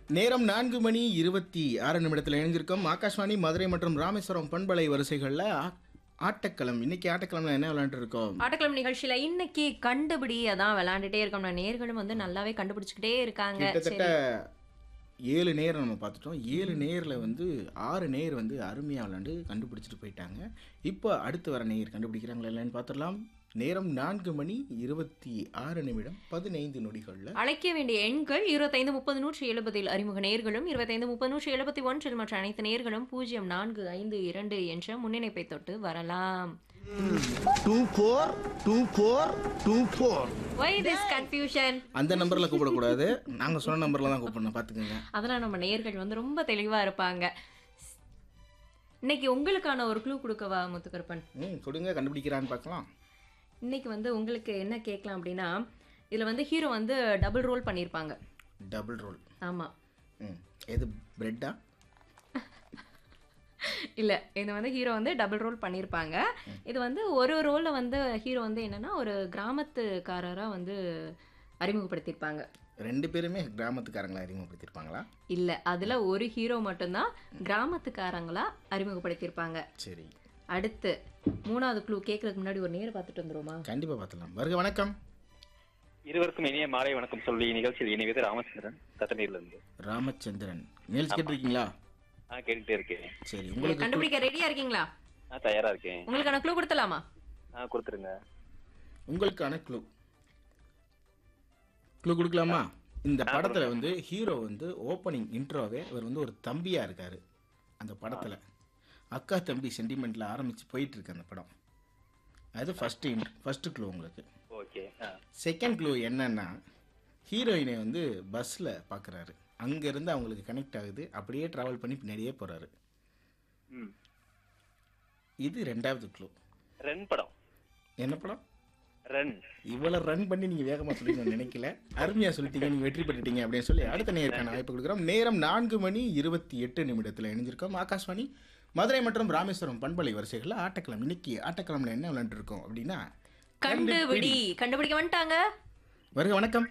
நேரம் நான்கு மணி இருபத்தி ஆறு நிமிடத்தில் இணைஞ்சிருக்கோம் ஆகாஷ்வாணி மதுரை மற்றும் ராமேஸ்வரம் பண்பலை வரிசைகளில் ஆட்டக்களம் இன்னைக்கு ஆட்டக்களம்ல என்ன விளையாண்டு இருக்கோம் ஆட்டக்கிழமை நிகழ்ச்சியில இன்னைக்கு கண்டுபிடி அதான் விளையாண்டுட்டே இருக்கோம் நான் நேர்களும் வந்து நல்லாவே கண்டுபிடிச்சுக்கிட்டே இருக்காங்க கிட்டத்தட்ட ஏழு நேரம் நம்ம பார்த்துட்டோம் ஏழு நேரில் வந்து ஆறு நேர் வந்து அருமையாக விளையாண்டு கண்டுபிடிச்சிட்டு போயிட்டாங்க இப்போ அடுத்து வர நேர் கண்டுபிடிக்கிறாங்களா இல்லைன்னு பார்த்துடலாம் நேரம் நான்கு மணி இருபத்தி ஆறு நிமிடம் பதினைந்து நொடிகளில் அழைக்க வேண்டிய எண்கள் இருபத்தைந்து முப்பது நூற்றி எழுபதில் அறிமுக நேர்களும் இருபத்தைந்து முப்பது நூற்றி எழுபத்தி ஒன்றில் மற்ற அனைத்து நேர்களும் பூஜ்ஜியம் நான்கு ஐந்து இரண்டு என்ற முன்னிணைப்பை தொட்டு வரலாம் two four two four two four why this confusion அந்த நம்பரில் கூப்பிடக்கூடாது நாங்கள் சொன்ன நம்பரில் தான் கூப்பிடணும் பார்த்துக்கோங்க அதெல்லாம் நம்ம நேர்கள் வந்து ரொம்ப தெளிவா இருப்பாங்க இன்னைக்கு உங்களுக்கான ஒரு க்ளூ கொடுக்கவா முத்துக்கருப்பன் ம் கொடுங்க கண்டுபிடிக்கிறான்னு பார்க்கலாம் இன்னைக்கு வந்து உங்களுக்கு என்ன கேட்கலாம் அப்படின்னா இதுல வந்து ஹீரோ வந்து டபுள் ரோல் பண்ணியிருப்பாங்க டபுள் ரோல் ஆமா ம் எது பிரெட்டா இல்ல இது வந்து ஹீரோ வந்து டபுள் ரோல் பண்ணியிருப்பாங்க இது வந்து ஒரு ரோல்ல வந்து ஹீரோ வந்து என்னன்னா ஒரு கிராமத்துக்காரரா வந்து அறிமுகப்படுத்தியிருப்பாங்க ரெண்டு பேருமே கிராமத்துக்காரங்களா அறிமுகப்படுத்தியிருப்பாங்களா இல்ல அதுல ஒரு ஹீரோ மட்டும்தான் கிராமத்துக்காரங்களா அறிமுகப்படுத்தியிருப்பாங்க சரி அடுத்து மூணாவது க்ளூ கேட்கறதுக்கு முன்னாடி ஒரு நேரம் பார்த்துட்டு வந்துருமா கண்டிப்பாக பார்த்துலாம் வருக வணக்கம் இருவருக்கும் இனிய மாலை வணக்கம் சொல்லி நிகழ்ச்சியில் இணைவது ராமச்சந்திரன் கத்தனீர்ல இருந்து ராமச்சந்திரன் நிகழ்ச்சி கேட்டிருக்கீங்களா நான் கேட்டுட்டே இருக்கேன் சரி உங்களுக்கு கண்டுபிடிக்க ரெடியா இருக்கீங்களா நான் தயாரா இருக்கேன் உங்களுக்கான க்ளூ கொடுத்தலாமா ஆ கொடுத்துருங்க உங்களுக்கான க்ளூ க்ளூ கொடுக்கலாமா இந்த படத்தில் வந்து ஹீரோ வந்து ஓப்பனிங் இன்ட்ரோவே அவர் வந்து ஒரு தம்பியா இருக்காரு அந்த படத்தில் அக்கா தம்பி சென்டிமெண்ட்ல ஆரம்பிச்சு போயிட்டு இருக்கு அந்த படம் அது ஃபர்ஸ்ட் இன்ட் ஃபர்ஸ்ட் க்ளூ உங்களுக்கு ஓகே ஆ செகண்ட் க்ளூ என்னன்னா ஹீரோயினை வந்து பஸ்ஸில் பார்க்குறாரு அங்கேருந்து அவங்களுக்கு கனெக்ட் ஆகுது அப்படியே ட்ராவல் பண்ணி பின்னாடியே போகிறாரு ம் இது ரெண்டாவது க்ளூ ரன் படம் என்ன படம் ரன் இவ்வளோ ரன் பண்ணி நீங்கள் வேகமாக சொல்லி நான் நினைக்கல அருமையாக சொல்லிட்டீங்க நீங்கள் வெற்றி பெற்றுட்டீங்க அப்படின்னு சொல்லி அடுத்த நேருக்கான வாய்ப்பு கொடுக்குறோம் நேரம் நான்கு மணி இருபத்தி எட்டு நிமிடத்தில் இணைஞ்சிருக்கோம் ஆகாஷ்வாணி மதுரை மற்றும் ராமேஸ்வரம் பண்பலை வரிசைகளில் ஆட்டக்கிழமை இன்னைக்கு ஆட்டக்கிழமையில் என்ன விளையாண்டுருக்கோம் அப்படின்னா கண்டுபிடி கண்டுபிடிக்க வந்துட்டாங்க வருக வணக்கம்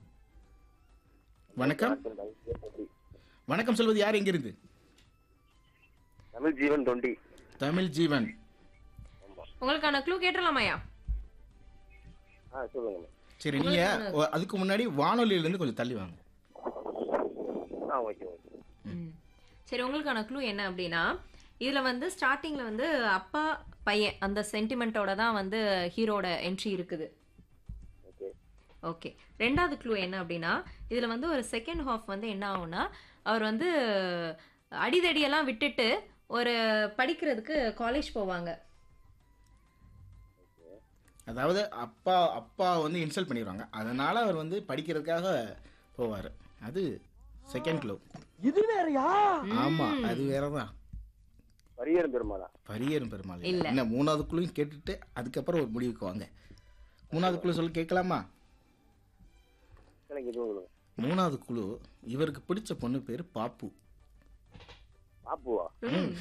வணக்கம் வணக்கம் சொல்வது யார் எங்கிருந்து தமிழ் ஜீவன் தொண்டி தமிழ் ஜீவன் உங்களுக்கான க்ளூ கேட்டுடலாமாயா ஆ சொல்லுங்க சரி நீங்கள் அதுக்கு முன்னாடி வானொலியிலேருந்து கொஞ்சம் தள்ளி வாங்க ஆ ஓகே ஓகே ம். சரி உங்களுக்கான க்ளூ என்ன அப்படின்னா இதில் வந்து ஸ்டார்டிங்கில் வந்து அப்பா பையன் அந்த சென்டிமெண்ட்டோட தான் வந்து ஹீரோட என்ட்ரி இருக்குது ஓகே ஓகே ரெண்டாவது க்ளூ என்ன அப்படின்னா இதில் வந்து ஒரு செகண்ட் ஹாஃப் வந்து என்ன ஆகும்னா அவர் வந்து அடிதடியெல்லாம் விட்டுட்டு ஒரு படிக்கிறதுக்கு காலேஜ் போவாங்க அதாவது அப்பா அப்பா வந்து இன்சல்ட் பண்ணிடுவாங்க அதனால அவர் வந்து படிக்கிறதுக்காக போவார் அது செகண்ட் க்ளூ இது வேறயா ஆமா அது வேற தான் பரியரும் பெருமாளா பரியரும் பெருமாள் இல்ல. என்ன மூணாவது குழுவும் கேட்டுட்டு அதுக்கப்புறம் ஒரு முடிவுக்கு வாங்க மூணாவது குழு சொல்லி கேட்கலாமா எனக்கு இதுவும் கொடுங்க மூணாவது குழு இவருக்கு பிடிச்ச பொண்ணு பேர் பாப்பு பாப்புவா ம்